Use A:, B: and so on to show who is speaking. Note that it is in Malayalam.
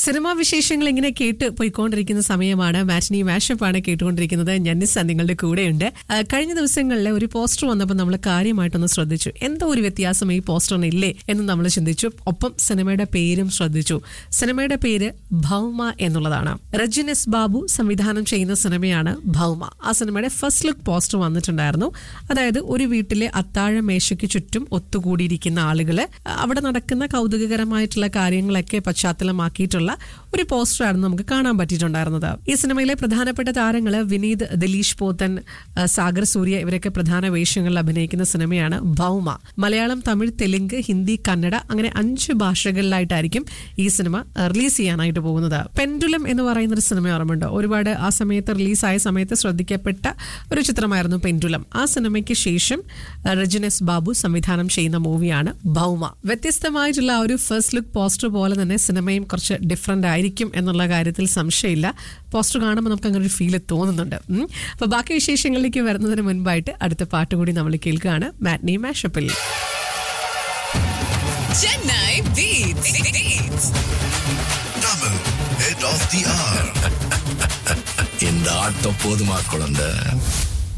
A: സിനിമാ വിശേഷങ്ങൾ ഇങ്ങനെ കേട്ട് പോയിക്കൊണ്ടിരിക്കുന്ന സമയമാണ് മാറ്റിനി മാഷപ്പാണ് കേട്ടുകൊണ്ടിരിക്കുന്നത് ഞന്നിസ നിങ്ങളുടെ കൂടെയുണ്ട് ആ, കഴിഞ്ഞ ദിവസങ്ങളിൽ ഒരു പോസ്റ്റർ വന്നപ്പോൾ നമ്മൾ കാര്യമായിട്ടൊന്ന് ശ്രദ്ധിച്ചു എന്തോ ഒരു വ്യത്യാസം ഈ പോസ്റ്ററിന് ഇല്ലേ എന്ന് നമ്മൾ ചിന്തിച്ചു ഒപ്പം സിനിമയുടെ പേരും ശ്രദ്ധിച്ചു സിനിമയുടെ പേര് ഭൗമ എന്നുള്ളതാണ് രജനിസ് ബാബു സംവിധാനം ചെയ്യുന്ന സിനിമയാണ് ഭൗമ ആ സിനിമയുടെ ഫസ്റ്റ് ലുക്ക് പോസ്റ്റർ വന്നിട്ടുണ്ടായിരുന്നു അതായത് ഒരു വീട്ടിലെ അത്താഴ മേശയ്ക്ക് ചുറ്റും ഒത്തുകൂടിയിരിക്കുന്ന ആളുകള് അവിടെ നടക്കുന്ന കൗതുകകരമായിട്ടുള്ള കാര്യങ്ങളൊക്കെ പശ്ചാത്തലമാക്കിയിട്ടുള്ള ഒരു പോസ്റ്ററായിരുന്നു നമുക്ക് കാണാൻ പറ്റിയിട്ടുണ്ടായിരുന്നത് ഈ സിനിമയിലെ പ്രധാനപ്പെട്ട താരങ്ങള് വിനീത് ദിലീഷ് പോത്തൻ ആ, സാഗർ സൂര്യ ഇവരൊക്കെ പ്രധാന വേഷങ്ങളിൽ അഭിനയിക്കുന്ന സിനിമയാണ് ഭൗമ മലയാളം തമിഴ് തെലുങ്ക് ഹിന്ദി കന്നഡ അങ്ങനെ അഞ്ച് ഭാഷകളിലായിട്ടായിരിക്കും ഈ സിനിമ റിലീസ് ചെയ്യാനായിട്ട് പോകുന്നത് പെൻഡുലം എന്ന് പറയുന്ന ഒരു സിനിമ ഓർമ്മയുണ്ടോ ഒരുപാട് ആ സമയത്ത് റിലീസായ സമയത്ത് ശ്രദ്ധിക്കപ്പെട്ട ഒരു ചിത്രമായിരുന്നു പെൻഡുലം ആ സിനിമയ്ക്ക് ശേഷം ആ, രജനീസ് ബാബു സംവിധാനം ചെയ്യുന്ന മൂവിയാണ് ഭൗമ വ്യത്യസ്തമായിട്ടുള്ള ആ ഒരു ഫസ്റ്റ് ലുക്ക് പോസ്റ്റർ പോലെ തന്നെ സിനിമയും കുറച്ച് ഡിഫറെന്റ് ആയിരിക്കും എന്നുള്ള കാര്യത്തിൽ സംശയമില്ല പോസ്റ്റർ കാണുമ്പോൾ നമുക്ക് അങ്ങനെ ഒരു ഫീൽ തോന്നുന്നുണ്ട് ഉം. അപ്പൊ ബാക്കി വിശേഷങ്ങളിലേക്ക് വരുന്നതിന് മുൻപായിട്ട് അടുത്ത പാട്ട് കൂടി നമ്മൾ കേൾക്കുകയാണ് മാറ്റ്നി മാഷപ്പിൽ
B: Chennai Beats. Beats.
C: Tamil, head of the hour.
D: இந்த ஆட்டம் போதுமா குழந்தை